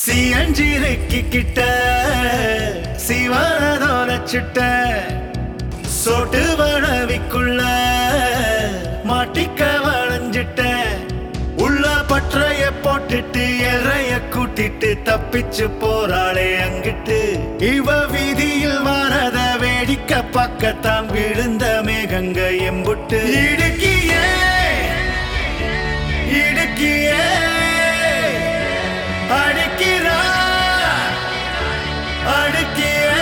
சியஞ்சிருக்கிட்ட சிவனதோல சுட்ட சொட்டு வளவிக்குள்ள மாட்டிக்க வளைஞ்சிட்ட உள்ள பற்றைய போட்டுட்டு எறைய கூட்டிட்டு தப்பிச்சு போறாளே அங்கிட்டு இவ வீதியில் வாரத வேடிக்கை பக்கத்தான் விழுந்த மேகங்க எம்புட்டு இடுக்கியே இடுக்கியே அடிக்கிறா அடுக்கியே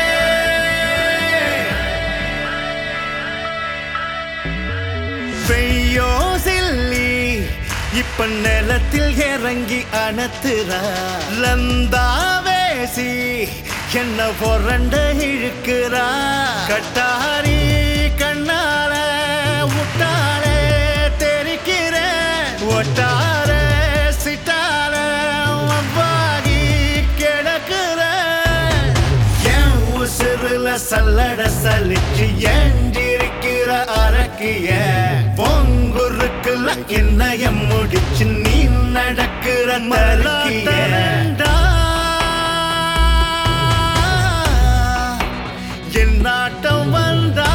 பெய்யோ சில்லி இப்ப நிலத்தில் இறங்கி அணத்துறா லந்தாவேசி என்ன பொறண்ட இழுக்கிறா கட்டாரி கண்ணால முட்டால தெரிக்கிற ஒட்டார சிட்டால வவ்வாகி கிடக்குற என் உசுருல சல்லட சலிச்சு ஏஞ்சிருக்கிற அரக்கிய பொங்குருக்குல என்னைய முடிச்சு நீ நடக்கிற மறுக்கிய என் நாட்டம் வந்தா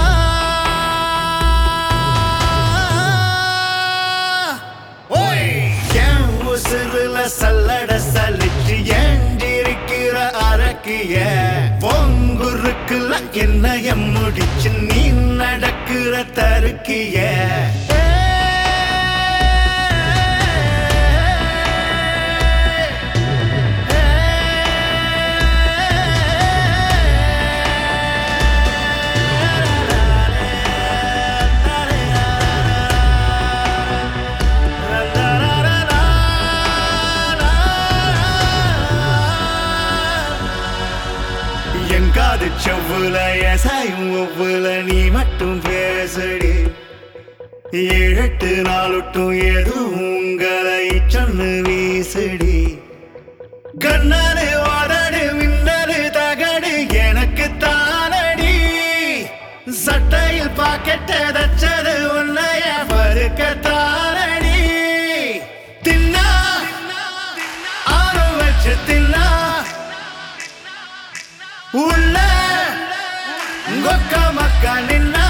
ஓய் என் உசுருல சல்லட சலிச்சு ஏண்டிருக்கிற அரக்கிய பொங்குருக்குல என்னைய முடிச்சு நீ நடக்கிற தருக்கிய எங்காது செவ்வுல எசாயும் ஒவ்வொல நீ மட்டும் பேசடி ஏழெட்டு நாளுட்டும் எதுவும் உங்களை சொன்னு வீசடி கண்ணாடு வாடாடு மின்னடு தகடு எனக்கு தானடி சட்டையில் பாக்கெட்ட தச்சது உன்னைய பருக்க தானடி தின்னா ஆளும் வச்சு தின்னா உள்ள கொக்க மக்க நின்னா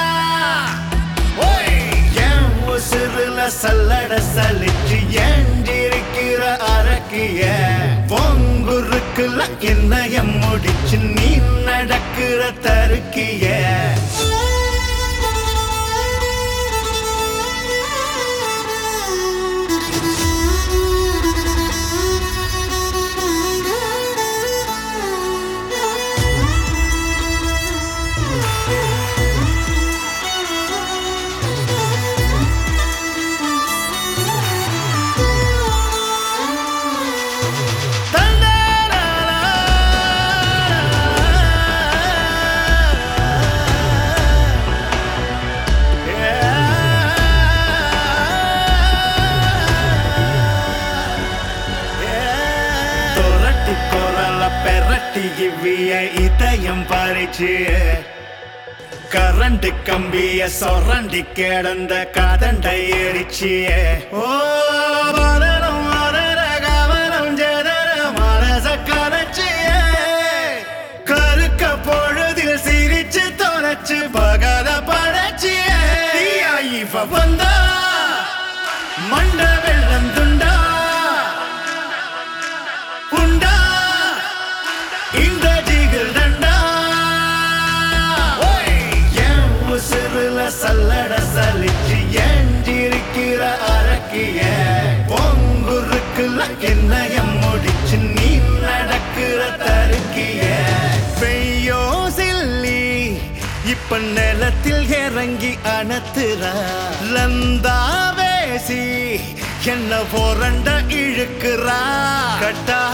ஓய், என் உசுருல சல்லட சலிச்சு ஏஞ்சிருக்கிற அரக்கிய பொங்குருக்குல என்னைய முடிச்சு நீ நடக்கிற தருக்கிய தொரட்டி கொரல பெரட்டி இவ்விய இதயம் பறிச்சு கரண்ட் கம்பிய சொரண்டி கிடந்த கதண்டை எரிச்சிய ஓ வரணும் வரர கவனம் ஜெதர மனச கரைச்சிய கருக்க பொழுதில் சிரிச்சு தொலைச்சு பகல படைச்சிய தீயா இவ வந்தா மண்ட வெள்ளம் துண்டா உண்டா இந்த ஜிகில் தண்டா ஓய், என் உசுருல சல்லட சலிச்சு ஏஞ்சிருக்கிற அரக்கிய பொங்குருக்குல என்னைய முடிச்சு நீ நடக்கிற தருக்கிய பெய்யோ சில்லி இப்ப நிலத்தில் இறங்கி அணத்துறா லந்தாவேசி என்ன போரண்ட இழுக்கிறா கட்டா